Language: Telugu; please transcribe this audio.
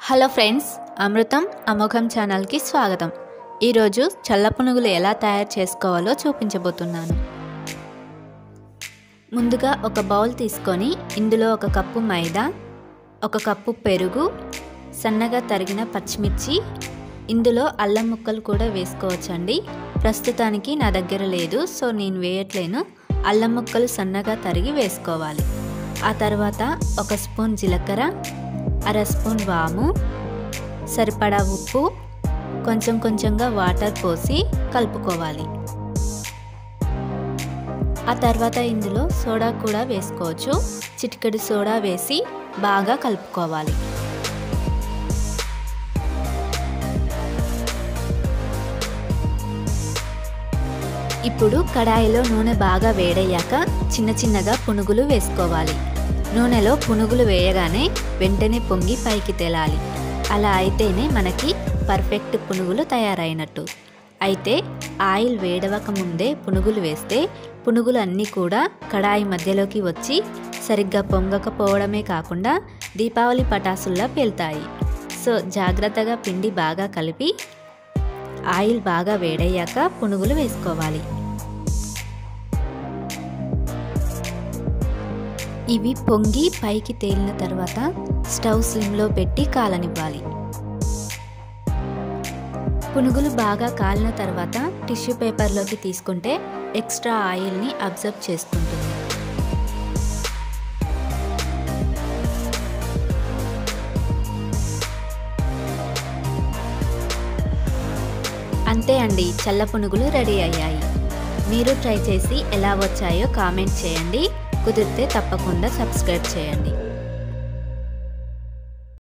హలో ఫ్రెండ్స్ అమృతం అమోఘం ఛానల్కి స్వాగతం ఈరోజు చల్ల పునుగులు ఎలా తయారు చేసుకోవాలో చూపించబోతున్నాను ముందుగా ఒక బౌల్ తీసుకొని ఇందులో ఒక కప్పు మైదా ఒక కప్పు పెరుగు సన్నగా తరిగిన పచ్చిమిర్చి ఇందులో అల్లం ముక్కలు కూడా వేసుకోవచ్చండి ప్రస్తుతానికి నా దగ్గర లేదు సో నేను వేయట్లేను అల్లం ముక్కలు సన్నగా తరిగి వేసుకోవాలి ఆ తర్వాత ఒక స్పూన్ జీలకర్ర అర స్పూన్ వాము సరిపడా ఉప్పు కొంచెం కొంచెంగా వాటర్ పోసి కలుపుకోవాలి ఆ తర్వాత ఇందులో సోడా కూడా వేసుకోవచ్చు చిటికెడు సోడా వేసి బాగా కలుపుకోవాలి ఇప్పుడు కడాయిలో నూనె బాగా వేడయ్యాక చిన్న చిన్నగా పునుగులు వేసుకోవాలి నూనెలో పునుగులు వేయగానే వెంటనే పొంగి పైకి తేలాలి అలా అయితేనే మనకి పర్ఫెక్ట్ పునుగులు తయారైనట్టు అయితే ఆయిల్ వేడవక ముందే పునుగులు వేస్తే పునుగులు అన్నీ కూడా కడాయి మధ్యలోకి వచ్చి సరిగ్గా పొంగకపోవడమే కాకుండా దీపావళి పటాసుల్లా పేలుతాయి సో జాగ్రత్తగా పిండి బాగా కలిపి ఆయిల్ బాగా వేడయ్యాక పునుగులు వేసుకోవాలి ఇవి పొంగి పైకి తేలిన తర్వాత స్టవ్ స్లిమ్లో పెట్టి కాలనివ్వాలి పునుగులు బాగా కాలిన తర్వాత టిష్యూ పేపర్లోకి తీసుకుంటే ఎక్స్ట్రా ఆయిల్ని అబ్జర్వ్ చేసుకుంటుంది అంతే అండి చల్ల పునుగులు రెడీ అయ్యాయి మీరు ట్రై చేసి ఎలా వచ్చాయో కామెంట్ చేయండి కుదిరితే తప్పకుండా సబ్స్క్రైబ్ చేయండి